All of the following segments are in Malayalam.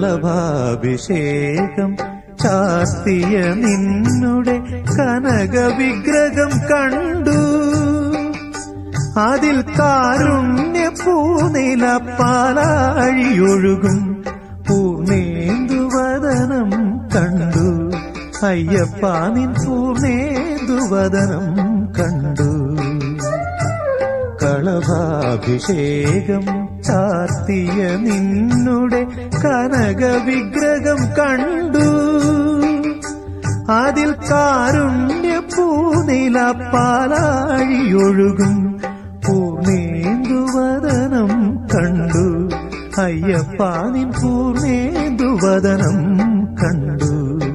കളഭാഭിഷേകം ചാർത്തിയ നിന്നുടെ കനക വിഗ്രഹം കണ്ടു അതിൽ കാരുണ്യ പൂനില പാലാഴിയൊഴുകും പൂർണേന്ദുവദനം കണ്ടു അയ്യപ്പ നിൻ പൂർണേന്ദുവദനം കണ്ടു കളഭാഭിഷേകം ചാർത്തിയ നിന്നുടെ കനക വിഗ്രഹം കണ്ടു അതിൽ കാരുണ്യ പൂനില പാലാഴിയൊഴുകും പൂർണേന്ദുവദനം കണ്ടു അയ്യപ്പ നിൻ പൂർണേന്ദുവദനം കണ്ടു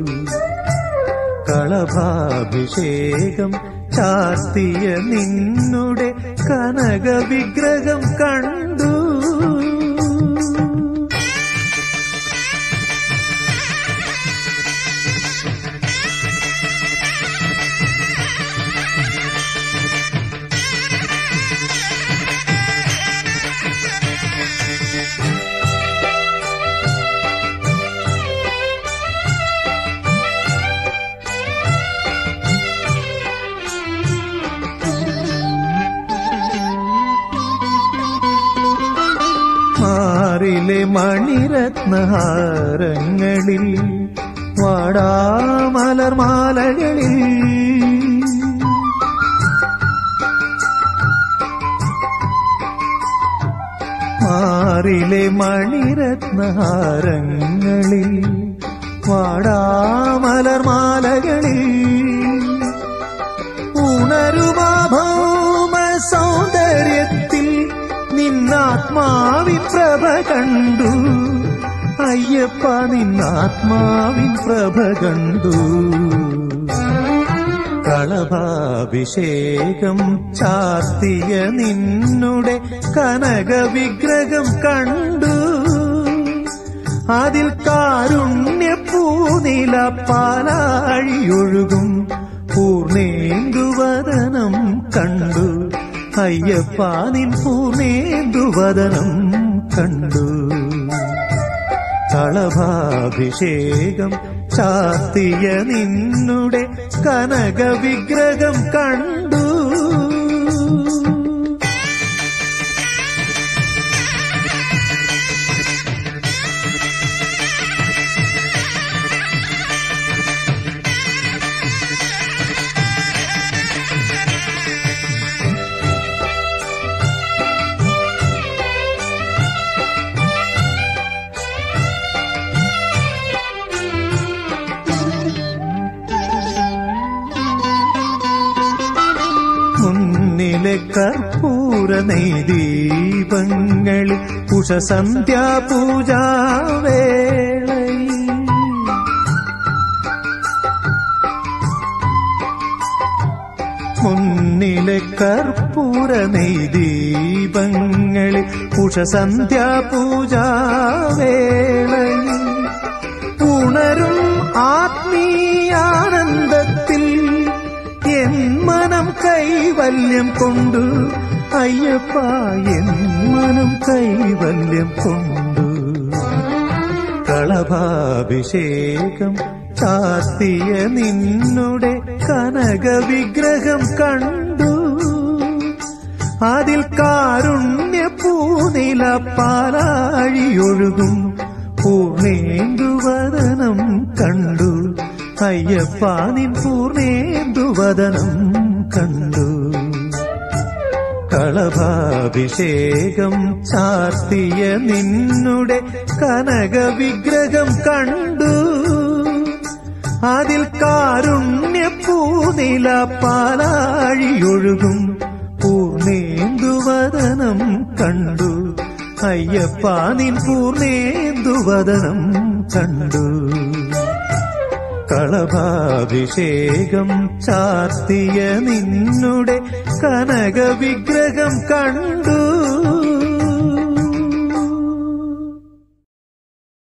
കളഭാഭിഷേകം ചാർത്തിയ നിന്നുടെ കനക വിഗ്രഹം കണ്ടു മാറിലെ മണിരത്നഹാരങ്ങളിൽ വാടാമലർമാലകളിൽ മാറിലെ മണിരത്നഹാരങ്ങളിൽ വാടാമലർമാലകളിൽ ഉണരുമാ ഭൗമ സൗന്ദര്യത്തിൽ നിന്നാത്മാവിൻ പ്രഭ കണ്ടു അയ്യപ്പ നിന്നാത്മാവിൻ പ്രഭ കണ്ടു കളഭാഭിഷേകം ചാർത്തിയ നിന്നുടെ കനക വിഗ്രഹം കണ്ടു അതിൽ കാരുണ്യ പൂനില പാലാഴിയൊഴുകും പൂർണേന്ദുവദനം കണ്ടു അയ്യപ്പ നിൻ പൂർണേന്ദുവദനം കണ്ടു കളഭാഭിഷേകം ചാർത്തിയ നിന്നുടെ കനക വിഗ്രഹം കണ്ടു മുന്നിലെ കർപ്പൂര നെയ്ദീപങ്ങളിൽ ഉഷസന്ധ്യാ പൂജാവേളയിൽ മുന്നിലെ കർപ്പൂര നെയ്ദീപങ്ങളിൽ ഉഷസന്ധ്യാ പൂജാവേളയിൽ ഉണരും ആത്മീയാനന്ദത്തിൽ എൻ മനം കൈവല്യം കൊണ്ടു അയ്യപ്പ എൻ മനം കൈവല്യം കൊണ്ടു കളഭാഭിഷേകം ചാർത്തിയ നിന്നുടെ കനക വിഗ്രഹം കണ്ടു അതിൽ കാരുണ്യ പൂനില പാലാഴിയൊഴുകും പൂർണേന്ദുവദനം കണ്ടു അയ്യപ്പ നിൻ പൂർണേന്ദുവദനം കണ്ടു കളഭാഭിഷേകം ചാർത്തിയ നിന്നുടെ കനക വിഗ്രഹം കണ്ടു അതിൽ കാരുണ്യ പൂനില പാലാഴിയൊഴുകും പൂർണേന്ദുവദനം കണ്ടു അയ്യപ്പ നിൻ പൂർണേന്ദുവദനം കണ്ടു കളഭാഭിഷേകം ചാർത്തിയ നിന്നുടെ കനക വിഗ്രഹം കണ്ടു